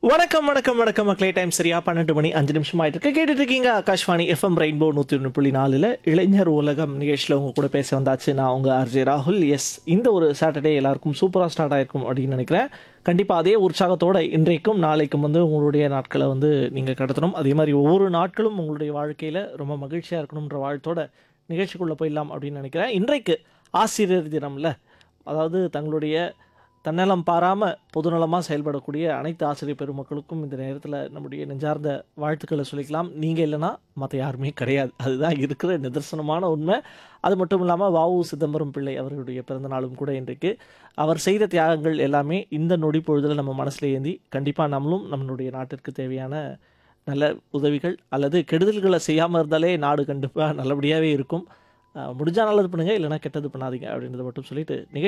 வணக்கம் வணக்கம் வணக்கம் மக்களே டைம் சரியா பன்னெண்டு மணி அஞ்சு நிமிஷம் ஆயிட்டு இருக்கு கேட்டுட்டு இருக்கீங்க ஆகாஷ்வாணி எஃப்எம் ரெயின்போ நூற்றி ஒன்று புள்ளி நாலில் இளைஞர் உலகம் நிகழ்ச்சியில் உங்க கூட பேச வந்தாச்சு நான் உங்க ஆர்ஜே ராகுல் எஸ் இந்த ஒரு சாட்டர்டே எல்லாருக்கும் சூப்பராக ஸ்டார்ட் ஆயிருக்கும் அப்படின்னு நினைக்கிறேன் கண்டிப்பாக அதே உற்சாகத்தோட இன்றைக்கும் நாளைக்கும் வந்து உங்களுடைய நாட்களை வந்து நீங்கள் கடத்தணும் அதே மாதிரி ஒவ்வொரு நாட்களும் உங்களுடைய வாழ்க்கையில் ரொம்ப மகிழ்ச்சியாக இருக்கணுன்ற வாழ்த்தோட நிகழ்ச்சிக்குள்ளே போயிடலாம் அப்படின்னு நினைக்கிறேன் இன்றைக்கு ஆசிரியர் தினம்ல அதாவது தங்களுடைய தன்னலம் பாராமல் பொதுநலமாக செயல்படக்கூடிய அனைத்து ஆசிரியர் பெருமக்களுக்கும் இந்த நேரத்தில் நம்முடைய நெஞ்சார்ந்த வாழ்த்துக்களை சொல்லிக்கலாம் நீங்கள் இல்லைன்னா மற்ற யாருமே கிடையாது அதுதான் இருக்கிற நிதர்சனமான உண்மை அது மட்டும் இல்லாமல் வாவு சிதம்பரம் பிள்ளை அவர்களுடைய பிறந்த நாளும் கூட இன்றைக்கு அவர் செய்த தியாகங்கள் எல்லாமே இந்த நொடி பொழுதில் நம்ம மனசில் ஏந்தி கண்டிப்பாக நம்மளும் நம்மளுடைய நாட்டிற்கு தேவையான நல்ல உதவிகள் அல்லது கெடுதல்களை செய்யாமல் இருந்தாலே நாடு கண்டிப்பாக நல்லபடியாகவே இருக்கும் முடிஞ்சால் நல்லது பண்ணுங்கள் இல்லைன்னா கெட்டது பண்ணாதீங்க அப்படின்றத மட்டும் சொல்லிட்டு நிகழ்ச்சி